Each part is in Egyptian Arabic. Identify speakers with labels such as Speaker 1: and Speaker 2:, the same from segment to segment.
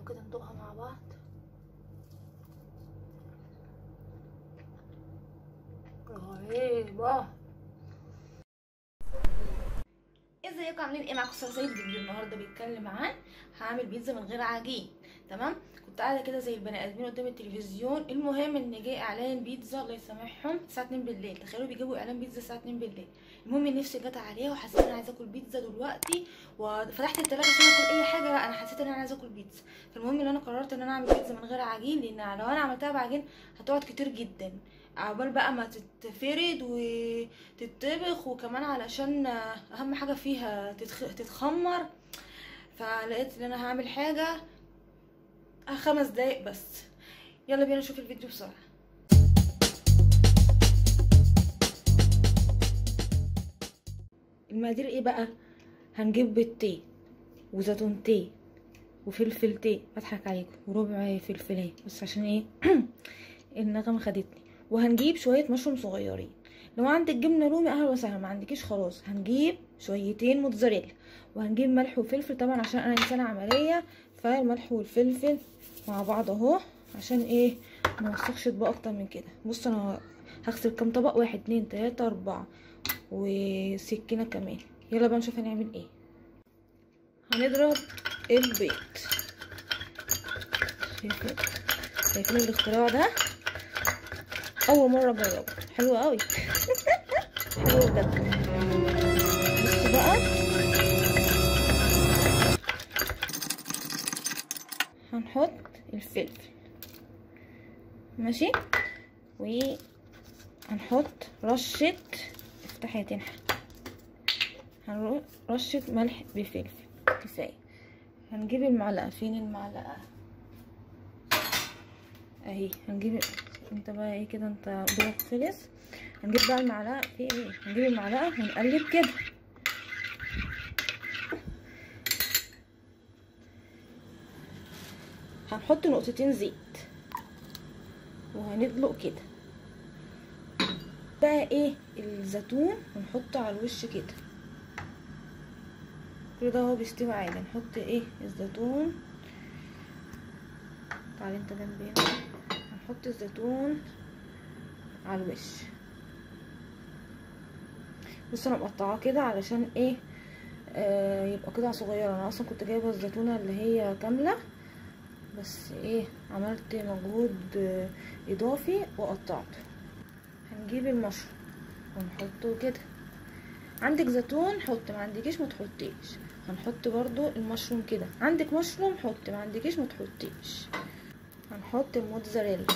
Speaker 1: كده ندوقها مع بعض رهيبة ازيكم عاملين ايه معاكم استاذ سيد فيديو النهارده بيتكلم عن هعمل بيتزا من غير عجين تمام كنت قاعده كده زي البني ادمين قدام التلفزيون المهم ان جه اعلان بيتزا الله يسامحهم الساعه 2 بالليل تخيلوا بيجيبوا اعلان بيتزا الساعه 2 بالليل المهم نفسي جت عليها وحسيت ان انا عايزه اكل بيتزا دلوقتي وفتحت التلاجه عشان اكل اي حاجه لا انا حسيت ان انا عايزه اكل بيتزا فالمهم ان انا قررت ان انا اعمل بيتزا من غير عجين لان لو انا عملتها بعجين هتقعد كتير جدا عقبال بقى ما تتفرد وتتطبخ وكمان علشان اهم حاجه فيها تتخ... تتخمر فلقيت ان انا هعمل حاجه خمس دقايق بس يلا بينا نشوف الفيديو بسرعه المقادير ايه بقى هنجيب بيضتين وزيتونتين وفلفلتين بضحك عليكم وربع فلفلايه بس عشان ايه النغمه خدتني وهنجيب شويه مشروم صغيرين لو عندك جبنه رومي اهلا وسهلا ما عندكيش خلاص هنجيب شويتين موتزاريلا وهنجيب ملح وفلفل طبعا عشان انا انسانه عمليه فالملح والفلفل مع بعض اهو عشان ايه ما نوسخش اطباق اكتر من كده بص انا هغسل كام طبق واحد اتنين تلاته اربعه وسكينه كمان يلا بقى نشوف هنعمل ايه هنضرب البيض شايفين شايفين الاختراع ده اول مره اجربه حلو قوي حلو بجد بصوا بقى هنحط الفلفل ماشي وهنحط رشة افتحي يا تنحى رشة ملح بفلفل كفاية هنجيب المعلقة فين المعلقة اهي هنجيب انت بقى ايه كده انت دورك خلص هنجيب بقى المعلقة في ايه هنجيب المعلقة ونقلب كده هنحط نقطتين زيت وهندلق كده بقى ايه الزيتون ونحطه على الوش كده كل ده هو بيستوي عادي نحط ايه الزيتون تعالي انت جنبي هنحط الزيتون على الوش بص انا مقطعاه كده علشان ايه آه يبقى قطع صغيره انا اصلا كنت جايبه الزيتونه اللي هي كامله بس ايه عملت مجهود آه اضافي وقطعته هنجيب المشروم ونحطه كده عندك زيتون حط ما عندكيش ما تحطيش هنحط برضو المشروم كده عندك مشروم حط ما عندكيش ما تحطيش هنحط الموتزاريلا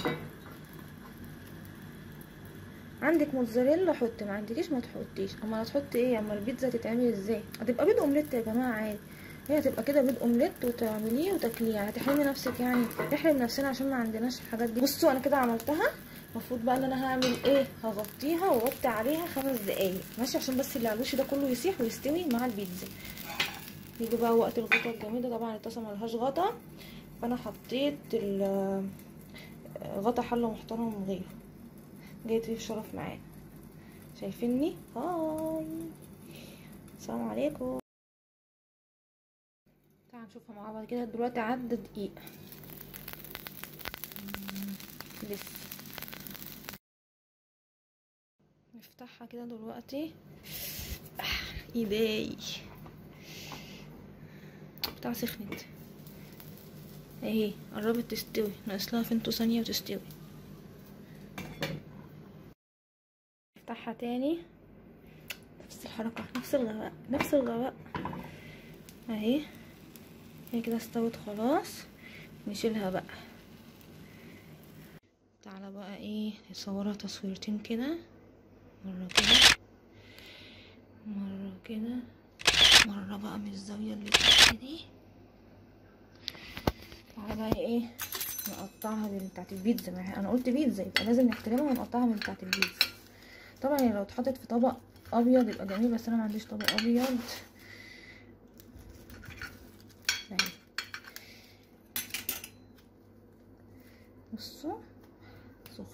Speaker 1: عندك موتزاريلا حط ما عندكيش ما تحطيش اما هتحطي ايه اما البيتزا تتعمل ازاي هتبقى بيض اومليت يا جماعه عادي هي هتبقى كده بيض اومليت وتعمليه وتاكليه يعني هتحرمي نفسك يعني نحرم نفسنا عشان ما عندناش الحاجات دي بصوا انا كده عملتها المفروض بقى ان انا هعمل ايه هغطيها واغطي عليها خمس دقايق ماشي عشان بس اللي على الوش ده كله يسيح ويستوي مع البيتزا يجي بقى وقت الغطا الجامده طبعا الطاسه ملهاش غطا فانا حطيت غطا حله محترم من غيره جاي ضيف شرف معانا شايفيني هاي السلام عليكم تعالوا نشوفها مع بعض كده دلوقتي عدى دقيقه لسه نفتحها كده دلوقتي ايدي بتاع سخنت اهي قربت تستوي ناقص لها فنتو ثانيه وتستوي نفتحها تاني نفس الحركه نفس الغباء نفس الغباء اهي هي كده استوت خلاص نشيلها بقى تعالى بقى ايه نصورها تصويرتين كده مرة كده مرة كده مرة بقى من الزاوية اللي تحت دي تعالى بقى ايه نقطعها بتاعت البيتزا ما انا قلت بيتزا يبقى لازم نحترمها ونقطعها من بتاعت البيتزا طبعا يعني لو اتحطت في طبق ابيض يبقى جميل بس انا ما عنديش طبق ابيض اهي بصوا سخنه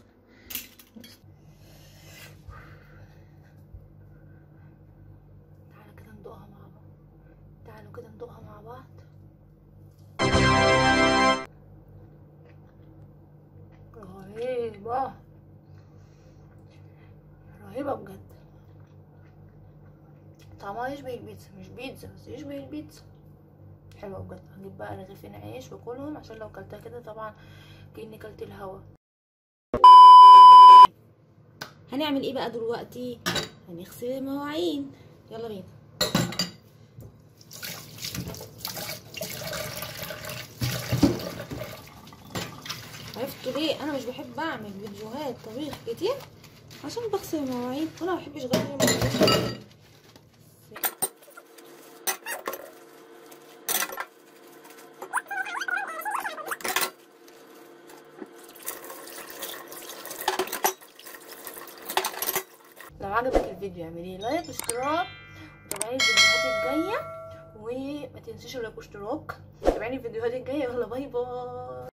Speaker 1: تعالى كده ندوقها مع بعض تعالوا كده ندوقها مع بعض طعمها يشبه البيتزا مش بيتزا بس يشبه البيتزا حلوه بجد هجيب بقى رغيفين عيش واكلهم عشان لو كلتها كده طبعا كاني كلت الهوا هنعمل ايه بقى دلوقتي هنغسل المواعين يلا بينا عرفتوا ليه انا مش بحب اعمل فيديوهات طبيخ كتير عشان بغسل المواعين وانا ما بحبش غير المواعين لو عجبك الفيديو اعملي لايك واشتراك وتابعيني الفيديوهات الجايه وما تنسيش اللايك واشتراك تابعيني الفيديوهات الجايه يلا باي باي